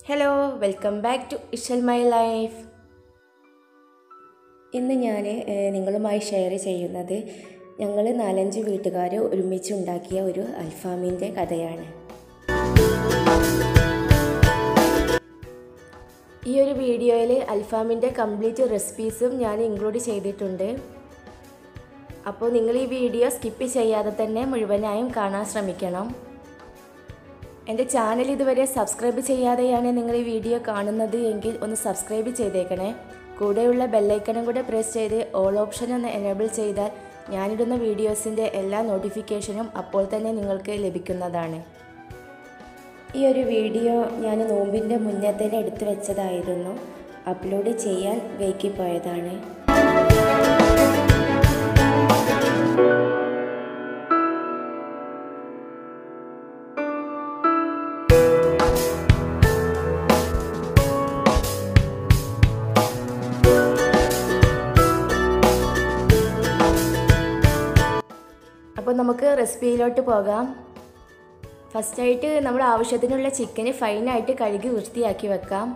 Hello welcome back to Ishal my life ഇന്ന് ഞാൻ നിങ്ങളുമായി ഷെയർ ചെയ്യുന്നത് ഞങ്ങൾ നാലഞ്ച് വീട്ടുകാർ ഒരുമിച്ചുണ്ടാക്കിയ ഒരു അൽഫാമിൻ്റെ കഥയാണ് ഈ ഒരു വീഡിയോയിൽ അൽഫാമിൻ്റെ കംപ്ലീറ്റ് റെസിപ്പീസും ഞാൻ ഇൻക്ലൂഡ് ചെയ്തിട്ടുണ്ട് അപ്പോൾ നിങ്ങൾ ഈ വീഡിയോ സ്കിപ്പ് ചെയ്യാതെ തന്നെ മുഴുവനായും കാണാൻ ശ്രമിക്കണം എൻ്റെ ചാനൽ ഇതുവരെ സബ്സ്ക്രൈബ് ചെയ്യാതെയാണ് നിങ്ങൾ ഈ വീഡിയോ കാണുന്നത് എങ്കിൽ ഒന്ന് സബ്സ്ക്രൈബ് ചെയ്തേക്കണേ കൂടെയുള്ള ബെല്ലൈക്കണും കൂടെ പ്രസ് ചെയ്ത് ഓൾ ഓപ്ഷൻ ഒന്ന് എനേബിൾ ചെയ്താൽ ഞാനിടുന്ന വീഡിയോസിൻ്റെ എല്ലാ നോട്ടിഫിക്കേഷനും അപ്പോൾ തന്നെ നിങ്ങൾക്ക് ലഭിക്കുന്നതാണ് ഈ ഒരു വീഡിയോ ഞാൻ നോമ്പിൻ്റെ മുന്നേ തന്നെ എടുത്തു വെച്ചതായിരുന്നു അപ്ലോഡ് ചെയ്യാൻ വൈകിപ്പോയതാണ് അപ്പോൾ നമുക്ക് റെസിപ്പിയിലോട്ട് പോകാം ഫസ്റ്റായിട്ട് നമ്മൾ ആവശ്യത്തിനുള്ള ചിക്കന് ഫൈനായിട്ട് കഴുകി വൃത്തിയാക്കി വെക്കാം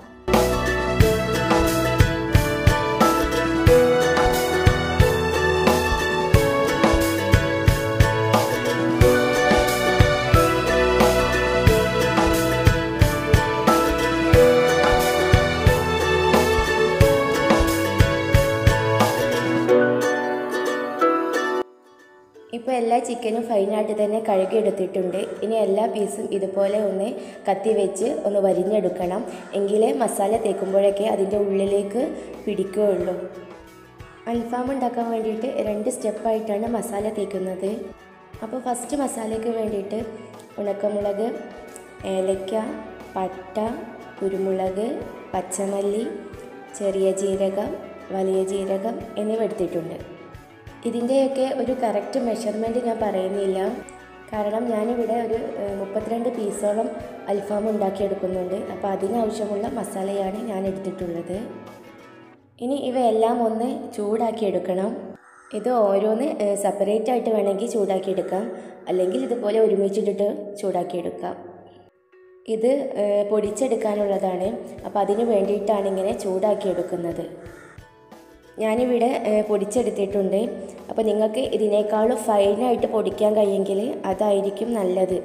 ഇപ്പോൾ എല്ലാ ചിക്കനും ഫൈനായിട്ട് തന്നെ കഴുകിയെടുത്തിട്ടുണ്ട് ഇനി എല്ലാ പീസും ഇതുപോലെ ഒന്ന് കത്തി വെച്ച് ഒന്ന് വരിഞ്ഞെടുക്കണം എങ്കിലേ മസാല തേക്കുമ്പോഴൊക്കെ അതിൻ്റെ ഉള്ളിലേക്ക് പിടിക്കുകയുള്ളൂ അൽഫാം ഉണ്ടാക്കാൻ വേണ്ടിയിട്ട് രണ്ട് സ്റ്റെപ്പായിട്ടാണ് മസാല തേക്കുന്നത് അപ്പോൾ ഫസ്റ്റ് മസാലയ്ക്ക് വേണ്ടിയിട്ട് ഉണക്കമുളക് ഏലക്ക പട്ട കുരുമുളക് പച്ചമല്ലി ചെറിയ ജീരകം വലിയ ജീരകം എന്നിവ എടുത്തിട്ടുണ്ട് ഇതിൻ്റെയൊക്കെ ഒരു കറക്റ്റ് മെഷർമെൻറ്റ് ഞാൻ പറയുന്നില്ല കാരണം ഞാനിവിടെ ഒരു മുപ്പത്തിരണ്ട് പീസോളം അൽഫാം ഉണ്ടാക്കിയെടുക്കുന്നുണ്ട് അപ്പോൾ അതിനാവശ്യമുള്ള മസാലയാണ് ഞാൻ എടുത്തിട്ടുള്ളത് ഇനി ഇവയെല്ലാം ഒന്ന് ചൂടാക്കിയെടുക്കണം ഇത് ഓരോന്ന് സെപ്പറേറ്റ് ആയിട്ട് വേണമെങ്കിൽ ചൂടാക്കിയെടുക്കാം അല്ലെങ്കിൽ ഇതുപോലെ ഒരുമിച്ചിട്ടിട്ട് ചൂടാക്കിയെടുക്കാം ഇത് പൊടിച്ചെടുക്കാനുള്ളതാണ് അപ്പോൾ അതിന് വേണ്ടിയിട്ടാണ് ഇങ്ങനെ ചൂടാക്കിയെടുക്കുന്നത് ഞാനിവിടെ പൊടിച്ചെടുത്തിട്ടുണ്ട് അപ്പോൾ നിങ്ങൾക്ക് ഇതിനേക്കാളും ഫൈനായിട്ട് പൊടിക്കാൻ കഴിയെങ്കിൽ അതായിരിക്കും നല്ലത്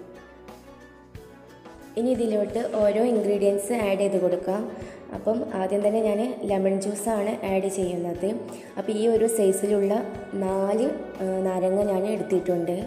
ഇനി ഇതിലോട്ട് ഓരോ ഇൻഗ്രീഡിയൻസ് ആഡ് ചെയ്ത് കൊടുക്കാം അപ്പം ആദ്യം തന്നെ ഞാൻ ലെമൺ ജ്യൂസാണ് ആഡ് ചെയ്യുന്നത് അപ്പോൾ ഈ ഒരു സൈസിലുള്ള നാല് നാരങ്ങ ഞാൻ എടുത്തിട്ടുണ്ട്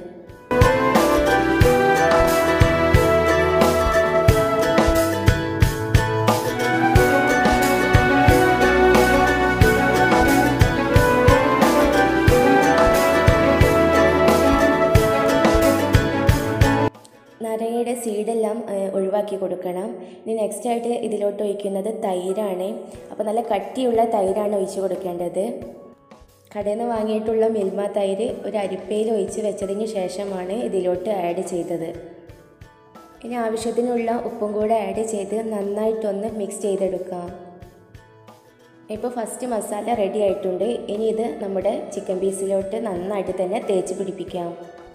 നാരങ്ങയുടെ സീഡെല്ലാം ഒഴിവാക്കി കൊടുക്കണം ഇനി നെക്സ്റ്റ് ആയിട്ട് ഇതിലോട്ട് ഒഴിക്കുന്നത് തൈരാണ് അപ്പോൾ നല്ല കട്ടിയുള്ള തൈരാണ് ഒഴിച്ച് കൊടുക്കേണ്ടത് കടയിൽ നിന്ന് വാങ്ങിയിട്ടുള്ള മിൽമ തൈര് ഒരു അരിപ്പയിൽ ഒഴിച്ച് വെച്ചതിന് ശേഷമാണ് ഇതിലോട്ട് ആഡ് ചെയ്തത് ഇനി ആവശ്യത്തിനുള്ള ഉപ്പും കൂടെ ആഡ് ചെയ്ത് നന്നായിട്ടൊന്ന് മിക്സ് ചെയ്തെടുക്കാം ഇപ്പോൾ ഫസ്റ്റ് മസാല റെഡി ആയിട്ടുണ്ട് ഇനി ഇത് നമ്മുടെ ചിക്കൻ പീസിലോട്ട് നന്നായിട്ട് തന്നെ തേച്ച് പിടിപ്പിക്കാം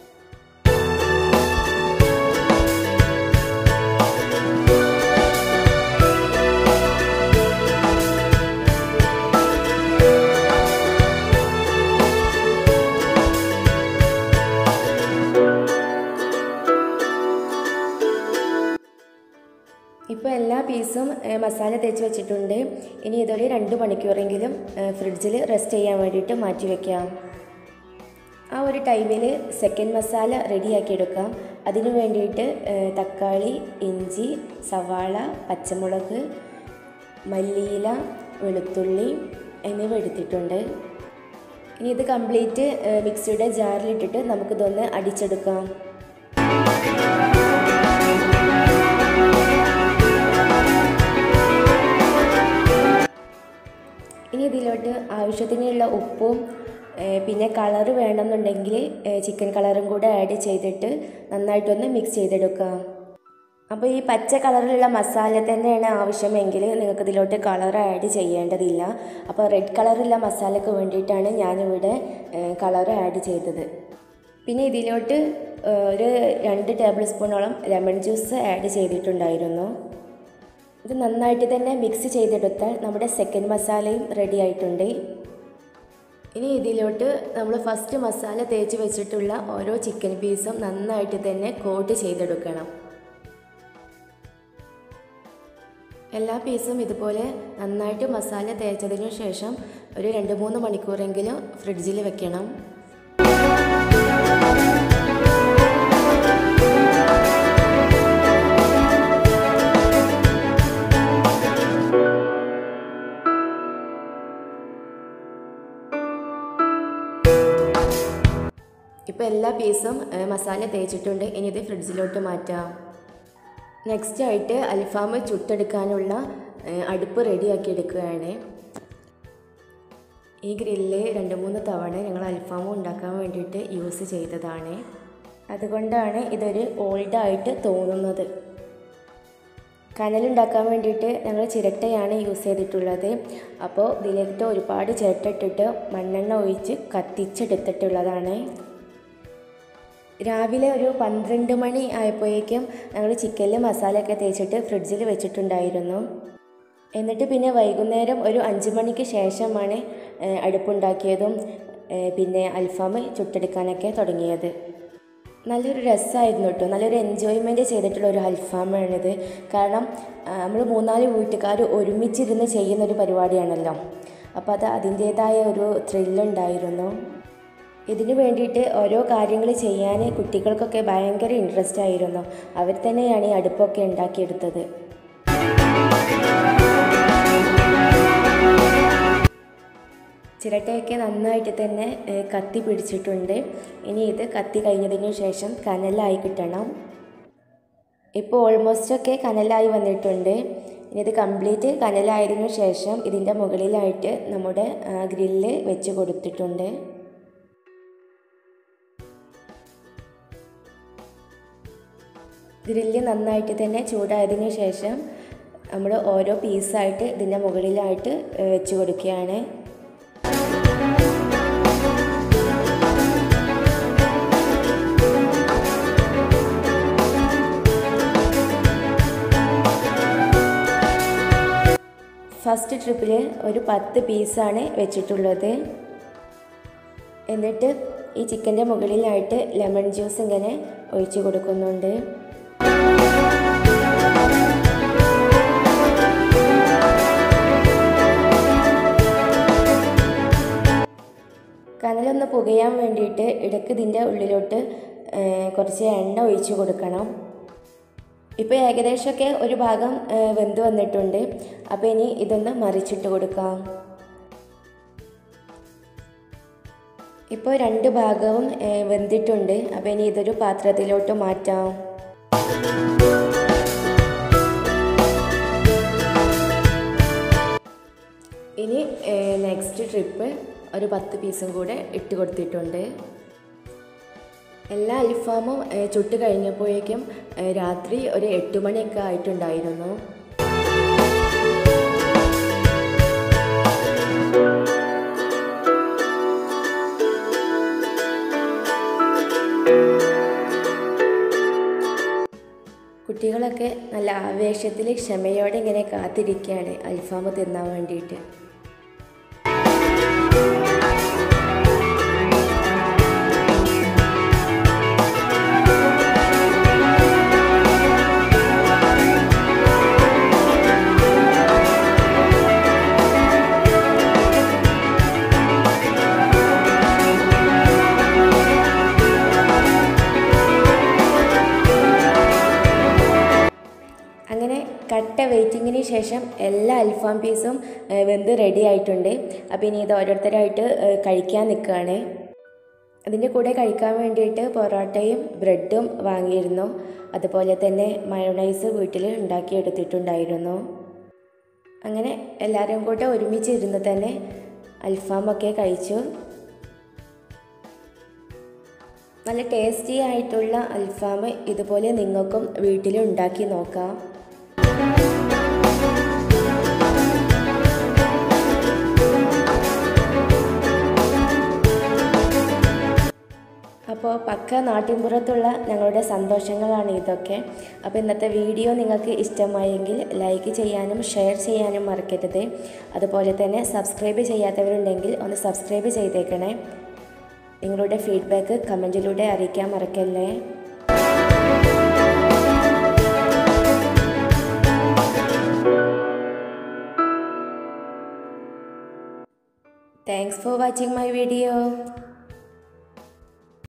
ഇപ്പോൾ എല്ലാ പീസും മസാല തേച്ച് വെച്ചിട്ടുണ്ട് ഇനി ഇതൊരു രണ്ട് മണിക്കൂറെങ്കിലും ഫ്രിഡ്ജിൽ റെസ്റ്റ് ചെയ്യാൻ വേണ്ടിയിട്ട് മാറ്റി വയ്ക്കാം ആ ഒരു ടൈമിൽ സെക്കൻഡ് മസാല റെഡിയാക്കി എടുക്കാം അതിനു വേണ്ടിയിട്ട് തക്കാളി ഇഞ്ചി സവാള പച്ചമുളക് മല്ലിയില വെളുത്തുള്ളി എന്നിവ എടുത്തിട്ടുണ്ട് ഇനി ഇത് കംപ്ലീറ്റ് മിക്സിയുടെ ജാറിലിട്ടിട്ട് നമുക്കിതൊന്ന് അടിച്ചെടുക്കാം ഇനി ഇതിലോട്ട് ആവശ്യത്തിനുള്ള ഉപ്പും പിന്നെ കളർ വേണമെന്നുണ്ടെങ്കിൽ ചിക്കൻ കളറും കൂടെ ആഡ് ചെയ്തിട്ട് നന്നായിട്ടൊന്ന് മിക്സ് ചെയ്തെടുക്കാം അപ്പോൾ ഈ പച്ച കളറിലുള്ള മസാല തന്നെയാണ് ആവശ്യമെങ്കിൽ നിങ്ങൾക്ക് ഇതിലോട്ട് കളർ ആഡ് ചെയ്യേണ്ടതില്ല അപ്പോൾ റെഡ് കളറുള്ള മസാലയ്ക്ക് വേണ്ടിയിട്ടാണ് ഞാനിവിടെ കളർ ആഡ് ചെയ്തത് പിന്നെ ഇതിലോട്ട് ഒരു രണ്ട് ടേബിൾ സ്പൂണോളം ലെമൺ ജ്യൂസ് ആഡ് ചെയ്തിട്ടുണ്ടായിരുന്നു ഇത് നന്നായിട്ട് തന്നെ മിക്സ് ചെയ്തെടുത്താൽ നമ്മുടെ സെക്കൻഡ് മസാലയും റെഡി ആയിട്ടുണ്ട് ഇനി ഇതിലോട്ട് നമ്മൾ ഫസ്റ്റ് മസാല തേച്ച് വെച്ചിട്ടുള്ള ഓരോ ചിക്കൻ പീസും നന്നായിട്ട് തന്നെ കോട്ട് ചെയ്തെടുക്കണം എല്ലാ പീസും ഇതുപോലെ നന്നായിട്ട് മസാല തേച്ചതിനു ശേഷം ഒരു രണ്ട് മൂന്ന് മണിക്കൂറെങ്കിലും ഫ്രിഡ്ജിൽ വെക്കണം ഇപ്പോൾ എല്ലാ പീസും മസാല തേച്ചിട്ടുണ്ട് ഇനി ഇത് ഫ്രിഡ്ജിലോട്ട് മാറ്റാം നെക്സ്റ്റ് ആയിട്ട് അൽഫാം ചുട്ടെടുക്കാനുള്ള അടുപ്പ് റെഡിയാക്കി എടുക്കുകയാണ് ഈ ഗ്രില്ല് രണ്ട് മൂന്ന് തവണ ഞങ്ങൾ അൽഫാം ഉണ്ടാക്കാൻ വേണ്ടിയിട്ട് യൂസ് ചെയ്തതാണ് അതുകൊണ്ടാണ് ഇതൊരു ഓൾഡായിട്ട് തോന്നുന്നത് കനലുണ്ടാക്കാൻ വേണ്ടിയിട്ട് ഞങ്ങൾ ചിരട്ടയാണ് യൂസ് ചെയ്തിട്ടുള്ളത് അപ്പോൾ ഇതിലേക്ക് ഒരുപാട് ചിരട്ട ഇട്ടിട്ട് മണ്ണെണ്ണ ഒഴിച്ച് കത്തിച്ചെടുത്തിട്ടുള്ളതാണ് രാവിലെ ഒരു പന്ത്രണ്ട് മണി ആയപ്പോഴേക്കും ഞങ്ങൾ ചിക്കനിൽ മസാലയൊക്കെ തേച്ചിട്ട് ഫ്രിഡ്ജിൽ വെച്ചിട്ടുണ്ടായിരുന്നു എന്നിട്ട് പിന്നെ വൈകുന്നേരം ഒരു അഞ്ച് മണിക്ക് ശേഷമാണ് അടുപ്പുണ്ടാക്കിയതും പിന്നെ അൽഫാം ചുട്ടെടുക്കാനൊക്കെ തുടങ്ങിയത് നല്ലൊരു രസമായിരുന്നു കേട്ടോ നല്ലൊരു എൻജോയ്മെൻറ്റ് ചെയ്തിട്ടുള്ള ഒരു അൽഫാമാണിത് കാരണം നമ്മൾ മൂന്നാല് വീട്ടുകാർ ഒരുമിച്ചിരുന്ന് ചെയ്യുന്നൊരു പരിപാടിയാണല്ലോ അപ്പോൾ അത് അതിൻ്റേതായ ഒരു ത്രില്ലുണ്ടായിരുന്നു ഇതിനു വേണ്ടിയിട്ട് ഓരോ കാര്യങ്ങൾ ചെയ്യാൻ കുട്ടികൾക്കൊക്കെ ഭയങ്കര ഇൻട്രസ്റ്റ് ആയിരുന്നു അവർ തന്നെയാണ് ഈ അടുപ്പൊക്കെ ഉണ്ടാക്കിയെടുത്തത് ചിരട്ടയൊക്കെ നന്നായിട്ട് തന്നെ കത്തി പിടിച്ചിട്ടുണ്ട് ഇനി ഇത് കത്തി കഴിഞ്ഞതിന് ശേഷം കനലായി കിട്ടണം ഇപ്പോൾ ഓൾമോസ്റ്റ് ഒക്കെ കനലായി വന്നിട്ടുണ്ട് ഇനി ഇത് കംപ്ലീറ്റ് കനലായതിനു ശേഷം ഇതിൻ്റെ മുകളിലായിട്ട് നമ്മുടെ ഗ്രില്ല് വെച്ച് കൊടുത്തിട്ടുണ്ട് ഗ്രില്ല് നന്നായിട്ട് തന്നെ ചൂടായതിനു ശേഷം നമ്മൾ ഓരോ പീസായിട്ട് ഇതിൻ്റെ മുകളിലായിട്ട് വെച്ച് കൊടുക്കുകയാണ് ഫസ്റ്റ് ട്രിപ്പിൽ ഒരു പത്ത് പീസാണ് വെച്ചിട്ടുള്ളത് എന്നിട്ട് ഈ ചിക്കൻ്റെ മുകളിലായിട്ട് ലെമൺ ജ്യൂസ് ഇങ്ങനെ ഒഴിച്ചു കൊടുക്കുന്നുണ്ട് കനലൊന്ന് പുകയാൻ വേണ്ടിയിട്ട് ഇടയ്ക്ക് ഇതിൻ്റെ ഉള്ളിലോട്ട് കുറച്ച് എണ്ണ ഒഴിച്ചു കൊടുക്കണം ഇപ്പോൾ ഏകദേശമൊക്കെ ഒരു ഭാഗം വെന്ത് വന്നിട്ടുണ്ട് അപ്പോൾ ഇനി ഇതൊന്ന് മറിച്ചിട്ട് കൊടുക്കാം ഇപ്പോൾ രണ്ട് ഭാഗവും വെന്തിട്ടുണ്ട് അപ്പോൾ ഇനി ഇതൊരു പാത്രത്തിലോട്ട് മാറ്റാം ഇനി നെക്സ്റ്റ് ട്രിപ്പ് ഒരു പത്ത് പീസും കൂടെ ഇട്ട് കൊടുത്തിട്ടുണ്ട് എല്ലാ അൽഫാമും ചുട്ട് കഴിഞ്ഞപ്പോഴേക്കും രാത്രി ഒരു എട്ട് മണിയൊക്കെ ആയിട്ടുണ്ടായിരുന്നു കുട്ടികളൊക്കെ നല്ല ആവേശത്തിൽ ക്ഷമയോടെ ഇങ്ങനെ കാത്തിരിക്കുകയാണ് അൽഫാം തിന്നാൻ വേണ്ടിയിട്ട് അങ്ങനെ കട്ട വെയിറ്റിങ്ങിന് ശേഷം എല്ലാ അൽഫാം പീസും ഏഹ്, വെന്ത് റെഡി ആയിട്ടുണ്ട് അപ്പോൾ ഇനി ഇത് ഓരോരുത്തരായിട്ട് ഏഹ്, കഴിക്കാൻ നിൽക്കുകയാണ് അതിൻ്റെ കൂടെ കഴിക്കാൻ വേണ്ടിയിട്ട് പൊറോട്ടയും ബ്രെഡും വാങ്ങിയിരുന്നു അതുപോലെ തന്നെ മയോണൈസ് വീട്ടിൽ ഉണ്ടാക്കിയെടുത്തിട്ടുണ്ടായിരുന്നു അങ്ങനെ എല്ലാവരും കൂടെ ഒരുമിച്ച് ഇരുന്ന് തന്നെ അൽഫാമൊക്കെ കഴിച്ചു നല്ല ടേസ്റ്റി ആയിട്ടുള്ള അൽഫാം ഇതുപോലെ നിങ്ങൾക്കും വീട്ടിൽ ഉണ്ടാക്കി നോക്കാം അപ്പോൾ പക്ക നാട്ടിൻപുറത്തുള്ള ഞങ്ങളുടെ സന്തോഷങ്ങളാണ് ഇതൊക്കെ അപ്പോൾ ഇന്നത്തെ വീഡിയോ നിങ്ങൾക്ക് ഇഷ്ടമായെങ്കിൽ ലൈക്ക് ചെയ്യാനും ഷെയർ ചെയ്യാനും മറക്കരുത് അതുപോലെ തന്നെ സബ്സ്ക്രൈബ് ചെയ്യാത്തവരുണ്ടെങ്കിൽ ഒന്ന് സബ്സ്ക്രൈബ് ചെയ്തേക്കണേ നിങ്ങളുടെ ഫീഡ്ബാക്ക് കമൻറ്റിലൂടെ അറിയിക്കാൻ മറക്കല്ലേ Thanks for watching my video.